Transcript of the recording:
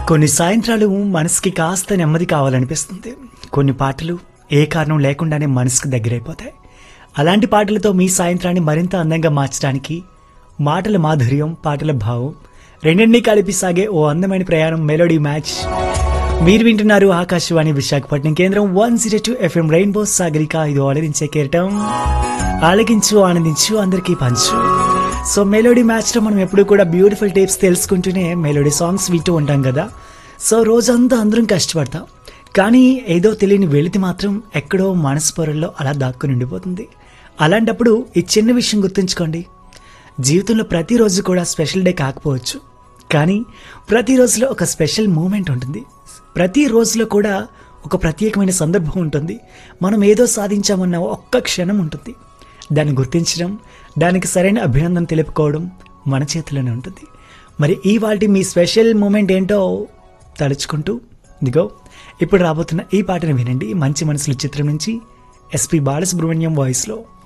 కొన్ని సాయంత్రాలు మనసుకి కాస్త నెమ్మది కావాలనిపిస్తుంది కొన్ని పాటలు ఏ కారణం లేకుండానే మనసుకు దగ్గరైపోతాయి అలాంటి పాటలతో మీ సాయంత్రాన్ని మరింత అందంగా మార్చడానికి మాటల మాధుర్యం పాటల భావం రెండింటినీ కలిపి సాగే ఓ అందమైన ప్రయాణం మెలోడీ మ్యాచ్ మీరు వింటున్నారు ఆకాశవాణి విశాఖపట్నం కేంద్రం one zero two FM rainbow Sagarika ఇది ఆలరించే కేరటం ఆలకించు ఆనందించు అందరికీ పంచు సో మెలోడీ మ్యాచ్లో మనం ఎప్పుడు కూడా బ్యూటిఫుల్ టేప్స్ తెలుసుకుంటూనే మెలోడీ సాంగ్స్ వింటూ ఉంటాం కదా సో రోజంతా అందరం కష్టపడతాం కానీ ఏదో తెలియని వెళితే మాత్రం ఎక్కడో మనసు పొరల్లో అలా దాక్కుని ఉండిపోతుంది అలాంటప్పుడు ఈ చిన్న విషయం గుర్తుంచుకోండి జీవితంలో ప్రతిరోజు కూడా స్పెషల్ డే కాకపోవచ్చు కానీ ప్రతిరోజులో ఒక స్పెషల్ మూమెంట్ ఉంటుంది ప్రతి రోజులో కూడా ఒక ప్రత్యేకమైన సందర్భం ఉంటుంది మనం ఏదో సాధించామన్న ఒక్క క్షణం ఉంటుంది దాన్ని గుర్తించడం దానికి సరైన అభినందన తెలుపుకోవడం మన చేతిలోనే ఉంటుంది మరి ఈ వాటి మీ స్పెషల్ మూమెంట్ ఏంటో తలుచుకుంటూ ఇదిగో ఇప్పుడు రాబోతున్న ఈ పాటను వినండి మంచి మనసులు చిత్రం నుంచి ఎస్పి బాలసుబ్రహ్మణ్యం వాయిస్లో